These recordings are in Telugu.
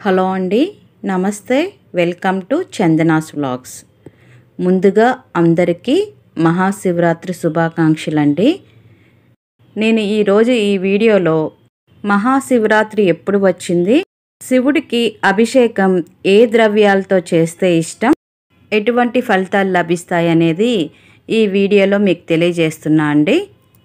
హలో అండి నమస్తే వెల్కమ్ టు చందనాస్ వ్లాగ్స్ ముందుగా అందరికీ మహాశివరాత్రి శుభాకాంక్షలు అండి నేను ఈరోజు ఈ వీడియోలో మహాశివరాత్రి ఎప్పుడు వచ్చింది శివుడికి అభిషేకం ఏ ద్రవ్యాలతో చేస్తే ఇష్టం ఎటువంటి ఫలితాలు లభిస్తాయి అనేది ఈ వీడియోలో మీకు తెలియజేస్తున్నా అండి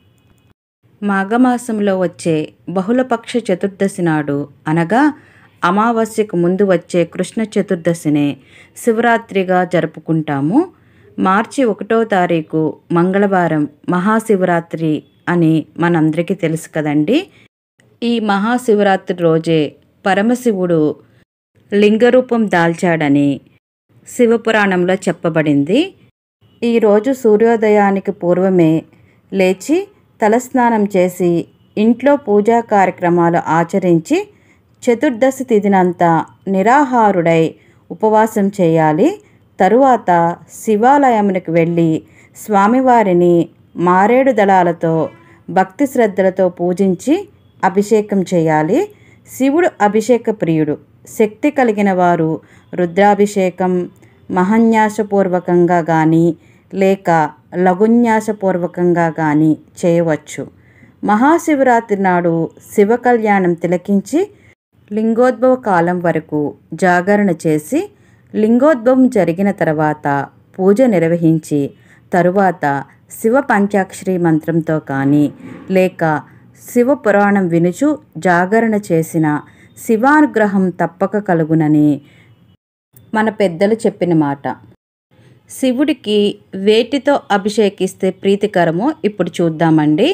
మాఘమాసంలో వచ్చే బహుళపక్ష చతుర్దశి నాడు అనగా అమావాస్యకు ముందు వచ్చే కృష్ణ చతుర్దశినే శివరాత్రిగా జరుపుకుంటాము మార్చి ఒకటో తారీఖు మంగళవారం మహాశివరాత్రి అని మనందరికీ తెలుసు కదండి ఈ మహాశివరాత్రి రోజే పరమశివుడు లింగరూపం దాల్చాడని శివపురాణంలో చెప్పబడింది ఈరోజు సూర్యోదయానికి పూర్వమే లేచి తలస్నానం చేసి ఇంట్లో పూజా కార్యక్రమాలు ఆచరించి చతుర్దశి తిథినంతా నిరాహారుడై ఉపవాసం చేయాలి తరువాత శివాలయమునికి వెళ్ళి స్వామివారిని మారేడు దళాలతో భక్తి శ్రద్ధలతో పూజించి అభిషేకం చేయాలి శివుడు అభిషేక ప్రియుడు శక్తి కలిగిన వారు రుద్రాభిషేకం మహన్యాసపూర్వకంగా కానీ లేక లఘున్యాసపూర్వకంగా కానీ చేయవచ్చు మహాశివరాత్రి నాడు శివ కళ్యాణం తిలకించి లింగోద్భవ కాలం వరకు జాగరణ చేసి లింగోద్భవం జరిగిన తర్వాత పూజ నిర్వహించి తరువాత శివ పంచాక్షరి మంత్రంతో కానీ లేక శివ పురాణం వినుచు జాగరణ చేసిన శివానుగ్రహం తప్పక కలుగునని మన పెద్దలు చెప్పిన మాట శివుడికి వేటితో అభిషేకిస్తే ప్రీతికరమో ఇప్పుడు చూద్దామండి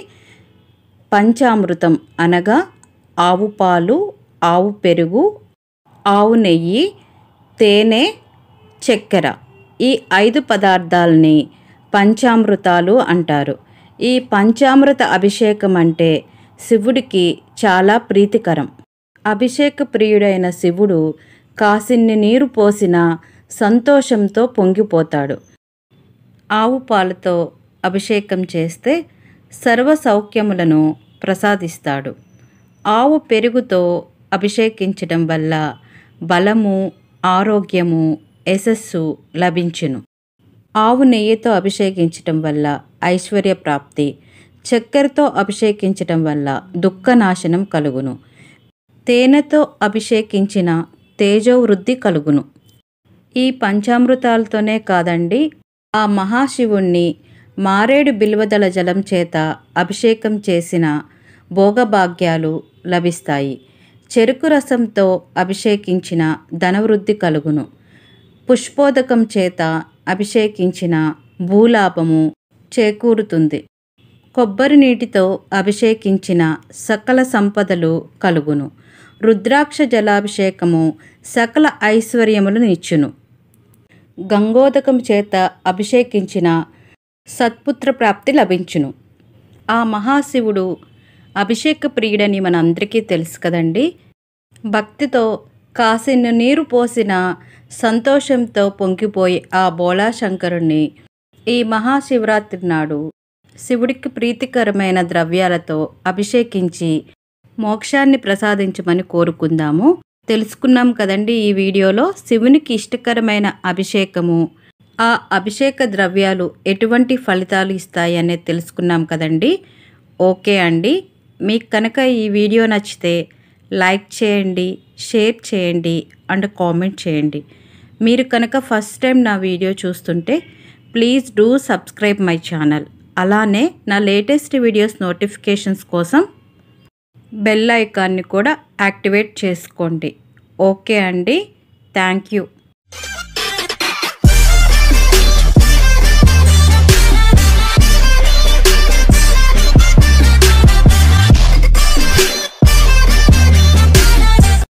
పంచామృతం అనగా ఆవు పాలు ఆవు పెరుగు ఆవు నెయ్యి తేనె చక్కెర ఈ ఐదు పదార్థాలని పంచామృతాలు అంటారు ఈ పంచామృత అభిషేకం అంటే శివుడికి చాలా ప్రీతికరం అభిషేక ప్రియుడైన శివుడు కాసిన్ని నీరు పోసిన సంతోషంతో పొంగిపోతాడు ఆవు పాలతో అభిషేకం చేస్తే సర్వ సౌఖ్యములను ప్రసాదిస్తాడు ఆవు పెరుగుతో అభిషేకించడం వల్ల బలము ఆరోగ్యము యశస్సు లభించును ఆవు నెయ్యితో అభిషేకించటం వల్ల ఐశ్వర్య ప్రాప్తి చక్కెరతో అభిషేకించటం వల్ల దుఃఖనాశనం కలుగును తేనెతో అభిషేకించిన తేజోవృద్ధి కలుగును ఈ పంచామృతాలతోనే కాదండి ఆ మహాశివుణ్ణి మారేడు బిల్వదల జలం చేత అభిషేకం చేసిన భోగభాగ్యాలు లభిస్తాయి చెరుకు రసంతో అభిషేకించిన ధనవృద్ధి కలుగును పుష్పోదకం చేత అభిషేకించిన భూలాభము చేకూరుతుంది కొబ్బరి నీటితో అభిషేకించిన సకల సంపదలు కలుగును రుద్రాక్ష జలాభిషేకము సకల ఐశ్వర్యములను ఇచ్చును గంగోదకం చేత అభిషేకించిన సత్పుత్ర ప్రాప్తి లభించును ఆ మహాశివుడు అభిషేక ప్రియుడని మనందరికీ తెలుసు కదండి భక్తితో కాసిన్ని నీరు పోసిన సంతోషంతో పొంగిపోయి ఆ బోళాశంకరుణ్ణి ఈ మహాశివరాత్రి నాడు శివుడికి ప్రీతికరమైన ద్రవ్యాలతో అభిషేకించి మోక్షాన్ని ప్రసాదించమని కోరుకుందాము తెలుసుకున్నాం కదండి ఈ వీడియోలో శివునికి ఇష్టకరమైన అభిషేకము ఆ అభిషేక ద్రవ్యాలు ఎటువంటి ఫలితాలు ఇస్తాయి అనేది తెలుసుకున్నాం కదండి ఓకే అండి మీకు కనుక ఈ వీడియో నచ్చితే లైక్ చేయండి షేర్ చేయండి అండ్ కామెంట్ చేయండి మీరు కనుక ఫస్ట్ టైం నా వీడియో చూస్తుంటే please do subscribe my channel అలానే నా లేటెస్ట్ వీడియోస్ నోటిఫికేషన్స్ కోసం బెల్ ఐకాన్ని కూడా యాక్టివేట్ చేసుకోండి ఓకే అండి థ్యాంక్ యూ